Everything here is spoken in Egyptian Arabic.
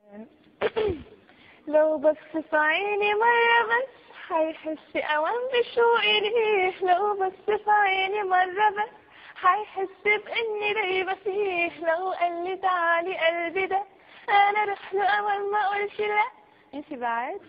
لو بص في عيني مرة بس هيحس أوام بشوقي ليه لو بص في عيني مرة بس هيحس بإني دايبة فيه لو قال لي تعالي قلبي ده أنا أروح له أول ما أقولش لا انتي بعد